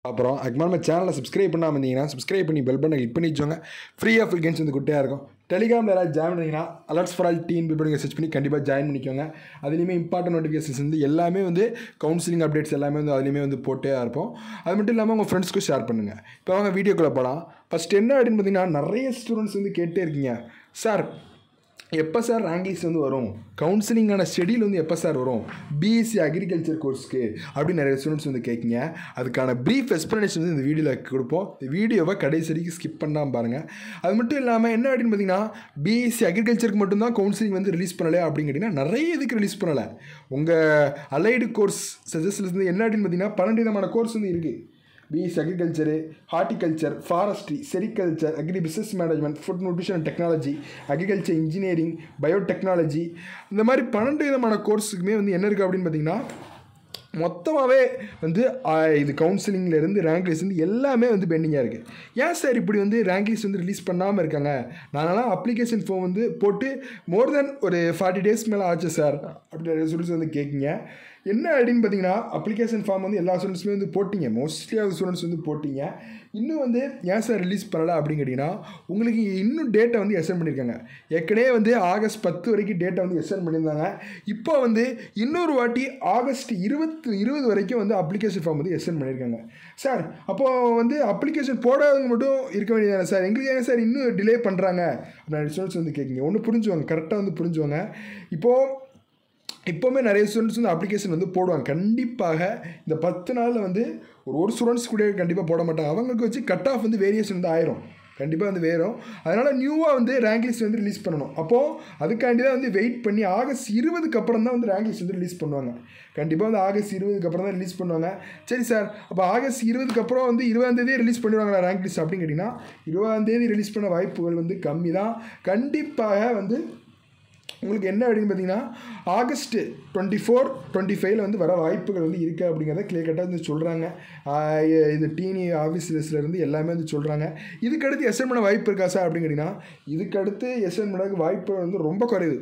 அப்புறம் அதுக்கு மேலே நம்ம சேனலை சப்ஸ்கிரைப் பண்ணாமல் இருந்தீங்கன்னா சப்ஸ்கிரைப் பண்ணி பெல் பண்ண கிளிக் பண்ணி வச்சோங்க ஃப்ரீ ஆஃப் கேம்ஸ் வந்து குட்டியாக இருக்கும் டெலிகிராமில் யாராவது ஜாயின் பண்ணிங்கன்னா alerts for all teen people நீங்கள் சர்ச் பண்ணி கண்டிப்பாக ஜாயின் பண்ணிக்கோங்க அதுலேயுமே இம்பார்ட்டன்ட் நோட்டிஃபிகேஷன்ஸ் வந்து எல்லாமே வந்து கவுன்சிலிங் அப்டேட்ஸ் எல்லாமே வந்து அதுலேயுமே வந்து போட்டே இருப்போம் அது மட்டும் இல்லாமல் உங்கள் ஃப்ரெண்ட்ஸ்க்கும் ஷேர் பண்ணுங்கள் இப்போ அவங்க வீடியோக்குள்ளே போகலாம் ஃபஸ்ட் என்ன அப்படின்னு பார்த்தீங்கன்னா நிறைய ஸ்டூடெண்ட்ஸ் வந்து கேட்டே இருக்கீங்க சார் எப்போ சார் ரேங்க் லிஸ்ட் வந்து வரும் கவுன்சிலிங்கான ஷெடியூல் வந்து எப்போ சார் வரும் பிஎஸ்சி அக்ரிகல்ச்சர் கோர்ஸ்க்கு அப்படின்னு நிறைய ஸ்டூடெண்ட்ஸ் வந்து கேட்குங்க அதுக்கான ப்ரீஃப் எக்ஸ்ப்ளனேஷன் வந்து இந்த வீடியோவில் கொடுப்போம் இந்த வீடியோவை கடைசி வரைக்கும் ஸ்கிப் பண்ணாமல் பாருங்கள் அது மட்டும் இல்லாமல் என்ன அப்படின்னு பார்த்தீங்கன்னா பிஎஸ்சி அக்ரிகல்ச்சருக்கு மட்டும்தான் கவுன்சிலிங் வந்து ரிலீஸ் பண்ணலை அப்படின்னு கேட்டிங்கன்னா நிறைய இதுக்கு ரிலீஸ் பண்ணலை உங்கள் அலைடு கோர்ஸ் சஜஷன்ஸ் வந்து என்ன அப்படின்னு பார்த்தீங்கன்னா பன்னெண்டு விதமான கோர்ஸ் வந்து இருக்குது BSc agriculture horticulture forestry sericulture agri business management food nutrition and technology agriculture engineering biotechnology இந்த மாதிரி பன்னெண்டு விதமான கோர்ஸுக்குமே வந்து என்ன இருக்குது அப்படின்னு பார்த்தீங்கன்னா மொத்தமாகவே வந்து ஆ, இது கவுன்சிலிங்கில் இருந்து ரேங்க் லிஸ்ட் வந்து எல்லாமே வந்து பெண்டிங்காக இருக்குது ஏன் சார் இப்படி வந்து ரேங்க் லிஸ்ட் வந்து ரிலீஸ் பண்ணாமல் இருக்காங்க நானெல்லாம் அப்ளிகேஷன் ஃபார்ம் வந்து போட்டு மோர் தென் ஒரு ஃபார்ட்டி டேஸ் மேலே ஆச்சு சார் அப்படி நிறைய ஸ்டூடெண்ட்ஸ் வந்து கேட்குங்க என்ன அப்படின்னு பார்த்தீங்கன்னா அப்ளிகேஷன் ஃபார்ம் வந்து எல்லா ஸ்டூடெண்ட்ஸுமே வந்து போட்டிங்க மோஸ்ட்லி ஆஃப் ஸ்டூடெண்ட்ஸ் வந்து போட்டிங்க இன்னும் வந்து ஏன் சார் ரிலீஸ் பண்ணலை அப்படின்னு கேட்டிங்கன்னா உங்களுக்கு இன்னும் டேட்டை வந்து எக்ஸ்டெண்ட் பண்ணியிருக்காங்க ஏற்கனவே வந்து ஆகஸ்ட் பத்து வரைக்கும் டேட்டை வந்து எக்ஸ்டெண்ட் பண்ணியிருந்தாங்க இப்போ வந்து இன்னொரு வாட்டி ஆகஸ்ட் இருபத்து இருபது வரைக்கும் வந்து அப்ளிகேஷன் ஃபார்ம் வந்து எக்ஸ்டெண்ட் பண்ணியிருக்காங்க சார் அப்போது வந்து அப்ளிகேஷன் போடாதவங்க மட்டும் இருக்க வேண்டியதானே சார் எங்களுக்கு ஏன் சார் இன்னும் டிலே பண்ணுறாங்க அப்படின்னு ஸ்டூடெண்ட்ஸ் வந்து கேட்குங்க ஒன்று புரிஞ்சுவாங்க கரெக்டாக வந்து புரிஞ்சுவாங்க இப்போது இப்போவுமே நிறைய ஸ்டூடெண்ட்ஸ் வந்து அப்ளிகேஷன் வந்து போடுவாங்க கண்டிப்பாக இந்த பத்து நாளில் வந்து ஒரு ஒரு ஸ்டூடெண்ட்ஸ் கூட கண்டிப்பாக போட மாட்டாங்க அவங்களுக்கு வச்சு கட் ஆஃப் வந்து வேரியேஷன் வந்து ஆயிரும் கண்டிப்பாக வந்து வேறும் அதனால் நியூவாக வந்து ரேங்க் லிஸ்ட் வந்து ரிலீஸ் பண்ணணும் அப்போது அதுக்காண்டி தான் வந்து வெயிட் பண்ணி ஆகஸ்ட் இருபதுக்கு அப்புறம் தான் வந்து ரேங்க் லிஸ்ட் வந்து ரிலீஸ் பண்ணுவாங்க கண்டிப்பாக வந்து ஆகஸ்ட் இருபதுக்கு அப்புறம் தான் ரிலீஸ் பண்ணுவாங்க சரி சார் அப்போ ஆகஸ்ட் இருபதுக்கு அப்புறம் வந்து இருபதாந்தேதியே ரிலீஸ் பண்ணிடுவாங்களா ரேங்க் லிஸ்ட் அப்படின்னு கேட்டிங்கன்னா இருபதாந்தேதி ரிலீஸ் பண்ண வாய்ப்புகள் வந்து கம்மி தான் கண்டிப்பாக வந்து உங்களுக்கு என்ன அப்படின்னு பார்த்தீங்கன்னா ஆகஸ்ட் டுவெண்ட்டி ஃபோர் டுவெண்ட்டி ஃபைவ்ல வந்து வர வாய்ப்புகள் வந்து இருக்குது அப்படிங்கிறத கிளியர் கட்டாக வந்து சொல்கிறாங்க இது டீனி ஆஃபீஸர்ஸ்லேருந்து எல்லாமே வந்து சொல்கிறாங்க இதுக்கடுத்து எஸ்என் பண்ண வாய்ப்பு இருக்கா சார் அப்படின்னு கேட்டிங்கன்னா இதுக்கடுத்து எஸ்என் பண்ண வாய்ப்பு வந்து ரொம்ப குறைவு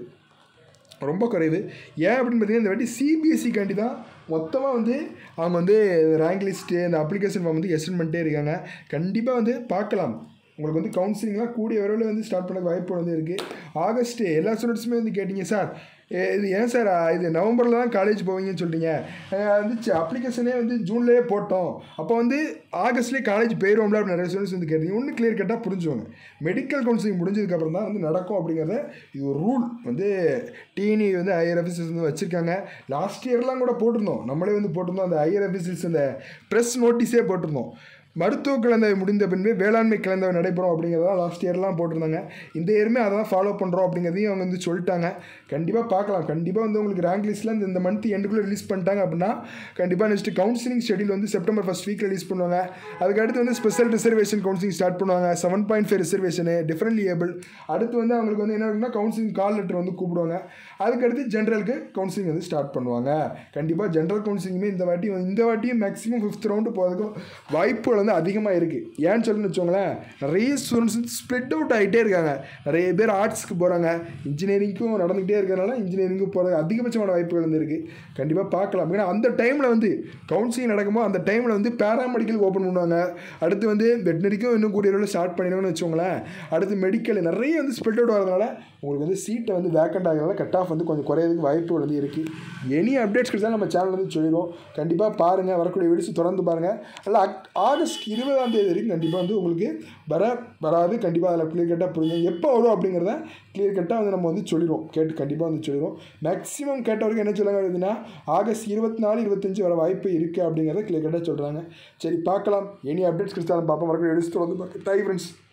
ரொம்ப குறைவு ஏன் அப்படின்னு பார்த்தீங்கன்னா இந்த வாட்டி சிபிஎஸ்சிக்காண்டி தான் மொத்தமாக வந்து அவங்க வந்து ரேங்க் லிஸ்ட்டு இந்த அப்ளிகேஷன் ஃபார்ம் வந்து எக்ஸ்டெண்ட் பண்ணிட்டே இருக்காங்க கண்டிப்பாக வந்து பார்க்கலாம் உங்களுக்கு வந்து கவுன்சிலிங்லாம் கூடிய விரைவில் வந்து ஸ்டார்ட் பண்ண வாய்ப்பு வந்து இருக்குது ஆகஸ்ட் எல்லா ஸ்டூடெண்ட்ஸுமே வந்து கேட்டிங்க சார் ஏ- இது ஏன் சார் இது நவம்பரில் தான் காலேஜ் போவீங்கன்னு சொல்லிட்டீங்க அஹ் வந்து அப்ளிகேஷனே வந்து ஜூன்லேயே போட்டோம் அப்போ வந்து ஆகஸ்ட்லேயே காலேஜ் போயிடுவோம்ல அப்படின்னு நிறைய ஸ்டூடெண்ட்ஸ் வந்து கேட்டீங்க ஒன்று கிளியர் கட்டாக புரிஞ்சுவாங்க மெடிக்கல் கவுன்சிலிங் முடிஞ்சதுக்கப்புறம் தான் வந்து நடக்கும் அப்படிங்கிறத இது ஒரு ரூல் வந்து டிஎன்இ வந்து ஹையர் ஆஃபீஸர்ஸ் வந்து வச்சுருக்காங்க லாஸ்ட் இயர்லாம் கூட போட்டிருந்தோம் நம்மளே வந்து போட்டிருந்தோம் அந்த ஹையர் ஆஃபீஸர்ஸ் அந்த ப்ரெஸ் நோட்டீஸே போட்டிருந்தோம் மருத்துவ கலந்தவை முடிந்த பின்பு வேளாண்மை கலந்தவை நடைபெறும் அப்படிங்கிறதெல்லாம் லாஸ்ட் இயர்லாம் போட்டிருந்தாங்க இந்த இயருமே அதை தான் ஃபாலோ பண்ணுறோம் அப்படிங்கிறதையும் அவங்க வந்து சொல்லிட்டாங்க கண்டிப்பாக பார்க்கலாம் கண்டிப்பாக வந்து உங்களுக்கு ரேங்க் லிஸ்ட்டில் இந்த இந்த மந்த் எண்டுக்குள்ளே ரிலீஸ் பண்ணிட்டாங்க அப்படின்னா கண்டிப்பாக நெக்ஸ்ட் கவுன்சிலிங் ஷெடியூல் வந்து செப்டம்பர் ஃபஸ்ட் வீக் ரிலீஸ் பண்ணுவாங்க அதுக்கு அடுத்து வந்து ஸ்பெஷல் ரிசர்வேஷன் கவுன்சிலிங் ஸ்டார்ட் பண்ணுவாங்க seven point five reservation differently able அடுத்து வந்து அவங்களுக்கு வந்து என்ன இருக்குன்னா கவுன்சிலிங் கால் லெட்டர் வந்து கூப்பிடுவாங்க அதுக்கடுத்து ஜென்ரலுக்கு கவுன்சிலிங் வந்து ஸ்டார்ட் பண்ணுவாங்க கண்டிப்பாக ஜென்ரல் கவுன்சிலிங்குமே இந்த வாட்டி இந்த வாட்டியும் மேக்ஸிமம் ஃபிஃப்த் ரவுண்டு போகிறதுக்கு வாய்ப்புகள் வந்து அதிகமாக இருக்குது ஏன்னு சொல்லணும்னு வச்சுக்கோங்களேன் நிறைய ஸ்டூடெண்ட்ஸ் வந்து ஸ்ப்ளிட் அவுட் ஆகிட்டே இருக்காங்க நிறைய பேர் ஆர்ட்ஸ்க்கு போகிறாங்க இன்ஜினியரிங்க்கும் நடந்துக்கிட்டே இருக்கிறனால இன்ஜினியரிங்கும் போகிறது அதிகபட்சமான வாய்ப்புகள் வந்து இருக்குது கண்டிப்பாக பார்க்கலாம் ஏன்னா அந்த டைமில் வந்து கவுன்சிலிங் நடக்கும்போது அந்த டைமில் வந்து பேராமெடிக்கல் ஓப்பன் பண்ணுவாங்க அடுத்து வந்து வெட்டினரிக்கும் இன்னும் கூடிய அளவில் ஸ்டார்ட் பண்ணிடுவாங்கன்னு வச்சுக்கோங்களேன் அடுத்து மெடிக்கல் நிறைய வந்து ஸ்ப்ளிட் அவுட் வரதுனால உங்களுக்கு வந்து சீட்டை வந்து வேக்கண்ட் ஆகிறதுனால கட் ஆஃப் வந்து கொஞ்சம் குறையிறதுக்கு வாய்ப்புகள் வந்து இருக்குது எனி அப்டேட்ஸ் கிடைச்சா நம்ம சேனல் வந்து சொல்லிடுவோம் கண்டிப்பாக பாருங்கள் வரக்கூடிய வீடியோஸ் தொடர்ந்து பாருங்கள் அதில் அக் ஆகஸ்ட் இருபதாம் தேதி வரைக்கும் கண்டிப்பாக வந்து உங்களுக்கு வர வராது கண்டிப்பாக அதில் கிளியர் கட்டாக புரியுங்க எப்போ வரும் அப்படிங்கிறத கிளியர் கட்டாக வந்து நம்ம வந்து சொல்லிடுவோம் கேட்டு கண்டிப்பாக வந்து சொல்லிடுவோம் மேக்ஸிமம் கேட்ட வரைக்கும் என்ன சொல்லுங்க அப்படின்னா ஆகஸ்ட் இருபத்தி நாலு இருபத்தஞ்சு வர வாய்ப்பு இருக்குது அப்படிங்கிறத கிளியர் கட்டாக சொல்கிறாங்க சரி பார்க்கலாம் எனி அப்டேட்ஸ் கிடைச்சாலும் பார்ப்போம் வரக்கூடிய வீடியோஸ் தொடர்ந்து பார்க்க டை ஃப்ரெண்ட்ஸ்